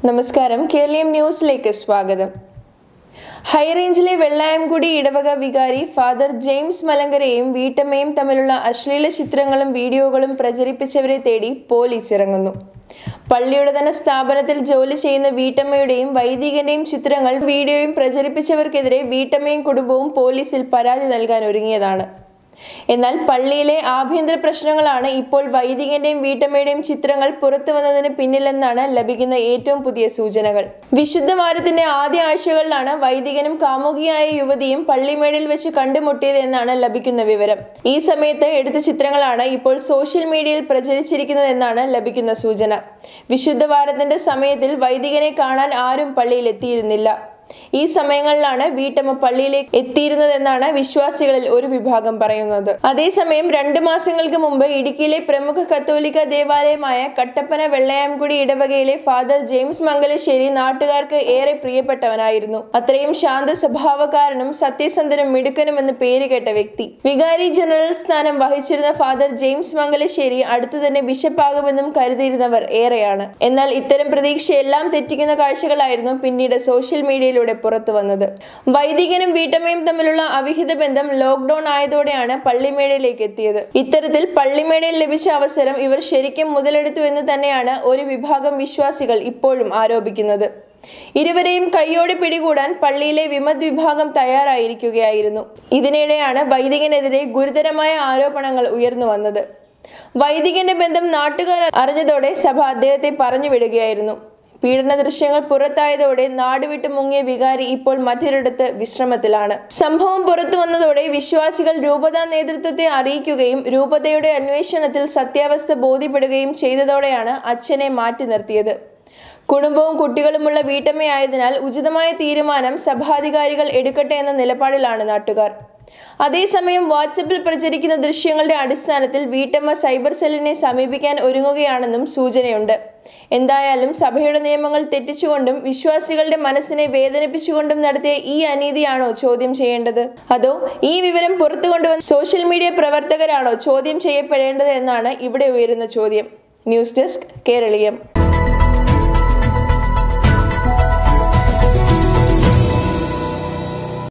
നമസ്കാരം കേരളീയം ന്യൂസിലേക്ക് സ്വാഗതം ഹൈറേഞ്ചിലെ വെള്ളായംകുടി ഇടവക വികാരി ഫാദർ ജെയിംസ് മലങ്കരയും വീട്ടമ്മയും തമ്മിലുള്ള അശ്ലീല ചിത്രങ്ങളും വീഡിയോകളും പ്രചരിപ്പിച്ചവരെ തേടി പോലീസ് ഇറങ്ങുന്നു പള്ളിയുടെ തന്നെ സ്ഥാപനത്തിൽ ജോലി ചെയ്യുന്ന വീട്ടമ്മയുടെയും വൈദികന്റെയും ചിത്രങ്ങൾ വീഡിയോയും പ്രചരിപ്പിച്ചവർക്കെതിരെ വീട്ടമ്മയും കുടുംബവും പോലീസിൽ പരാതി നൽകാൻ ഒരുങ്ങിയതാണ് എന്നാൽ പള്ളിയിലെ ആഭ്യന്തര പ്രശ്നങ്ങളാണ് ഇപ്പോൾ വൈദികന്റെയും വീട്ടമ്മയുടെയും ചിത്രങ്ങൾ പുറത്തു വന്നതിന് പിന്നിലെന്നാണ് ലഭിക്കുന്ന ഏറ്റവും പുതിയ സൂചനകൾ വിശുദ്ധ വാരത്തിന്റെ ആദ്യ ആഴ്ചകളിലാണ് വൈദികനും കാമുകിയായ യുവതിയും പള്ളിമേടിൽ വെച്ച് കണ്ടുമുട്ടിയത് എന്നാണ് ലഭിക്കുന്ന വിവരം ഈ സമയത്ത് എടുത്ത ചിത്രങ്ങളാണ് ഇപ്പോൾ സോഷ്യൽ മീഡിയയിൽ പ്രചരിച്ചിരിക്കുന്നതെന്നാണ് ലഭിക്കുന്ന സൂചന വിശുദ്ധ വാരത്തിന്റെ സമയത്തിൽ വൈദികനെ കാണാൻ ആരും പള്ളിയിൽ എത്തിയിരുന്നില്ല ഈ സമയങ്ങളിലാണ് വീട്ടമ്മ പള്ളിയിലേക്ക് എത്തിയിരുന്നതെന്നാണ് വിശ്വാസികളിൽ ഒരു വിഭാഗം പറയുന്നത് അതേസമയം രണ്ടു മാസങ്ങൾക്ക് മുമ്പ് ഇടുക്കിയിലെ പ്രമുഖ കത്തോലിക്ക ദേവാലയമായ കട്ടപ്പന വെള്ളയാംകുടി ഇടവകയിലെ ഫാദർ ജെയിംസ് മംഗലശ്ശേരി നാട്ടുകാർക്ക് ഏറെ പ്രിയപ്പെട്ടവനായിരുന്നു അത്രയും ശാന്ത സ്വഭാവക്കാരനും സത്യസന്ധനും മിടുക്കനും എന്ന് പേര് കേട്ട വ്യക്തി വികാരി ജനറൽ സ്ഥാനം വഹിച്ചിരുന്ന ഫാദർ ജെയിംസ് മംഗലശ്ശേരി അടുത്തു തന്നെ ബിഷപ്പാകുമെന്നും കരുതിയിരുന്നവർ ഏറെയാണ് എന്നാൽ ഇത്തരം പ്രതീക്ഷയെല്ലാം തെറ്റിക്കുന്ന കാഴ്ചകളായിരുന്നു പിന്നീട് സോഷ്യൽ മീഡിയയിലൂടെ പുറത്തു വന്നത് വൈദികനും വീട്ടമ്മയും തമ്മിലുള്ള അവിഹിത ബന്ധം ലോക്ക്ഡൌൺ ആയതോടെയാണ് പള്ളിമേടയിലേക്ക് എത്തിയത് ഇത്തരത്തിൽ പള്ളിമേടയിൽ ലഭിച്ച അവസരം ഇവർ ശരിക്കും മുതലെടുത്തു എന്ന് തന്നെയാണ് ഒരു വിഭാഗം വിശ്വാസികൾ ഇപ്പോഴും ആരോപിക്കുന്നത് ഇരുവരെയും കൈയോടെ പിടികൂടാൻ പള്ളിയിലെ വിമത് വിഭാഗം തയ്യാറായിരിക്കുകയായിരുന്നു ഇതിനിടെയാണ് വൈദികനെതിരെ ഗുരുതരമായ ആരോപണങ്ങൾ ഉയർന്നു വന്നത് വൈദികന്റെ ബന്ധം നാട്ടുകാർ അറിഞ്ഞതോടെ സഭ അദ്ദേഹത്തെ പറഞ്ഞു വിടുകയായിരുന്നു പീഡന ദൃശ്യങ്ങൾ പുറത്തായതോടെ നാടുവിട്ട് മുങ്ങിയ വികാരി ഇപ്പോൾ മറ്റൊരിടത്ത് വിശ്രമത്തിലാണ് സംഭവം പുറത്തു വന്നതോടെ വിശ്വാസികൾ രൂപതാ നേതൃത്വത്തെ അറിയിക്കുകയും രൂപതയുടെ അന്വേഷണത്തിൽ സത്യാവസ്ഥ ബോധ്യപ്പെടുകയും ചെയ്തതോടെയാണ് അച്ഛനെ മാറ്റി നിർത്തിയത് കുടുംബവും കുട്ടികളുമുള്ള വീട്ടമ്മയായതിനാൽ ഉചിതമായ തീരുമാനം സഭാധികാരികൾ എടുക്കട്ടെ എന്ന നിലപാടിലാണ് നാട്ടുകാർ അതേസമയം വാട്സപ്പിൽ പ്രചരിക്കുന്ന ദൃശ്യങ്ങളുടെ അടിസ്ഥാനത്തിൽ വീട്ടമ്മ സൈബർ സെല്ലിനെ സമീപിക്കാൻ ഒരുങ്ങുകയാണെന്നും സൂചനയുണ്ട് എന്തായാലും സഭയുടെ നിയമങ്ങൾ തെറ്റിച്ചുകൊണ്ടും വിശ്വാസികളുടെ മനസ്സിനെ വേദനിപ്പിച്ചുകൊണ്ടും നടത്തിയ ഈ അനീതിയാണോ ചോദ്യം ചെയ്യേണ്ടത് അതോ ഈ വിവരം പുറത്തു കൊണ്ടുവന്ന സോഷ്യൽ മീഡിയ പ്രവർത്തകരാണോ ചോദ്യം ചെയ്യപ്പെടേണ്ടത് എന്നാണ് ഇവിടെ ഉയരുന്ന ചോദ്യം ന്യൂസ് ഡെസ്ക് കേരളീയം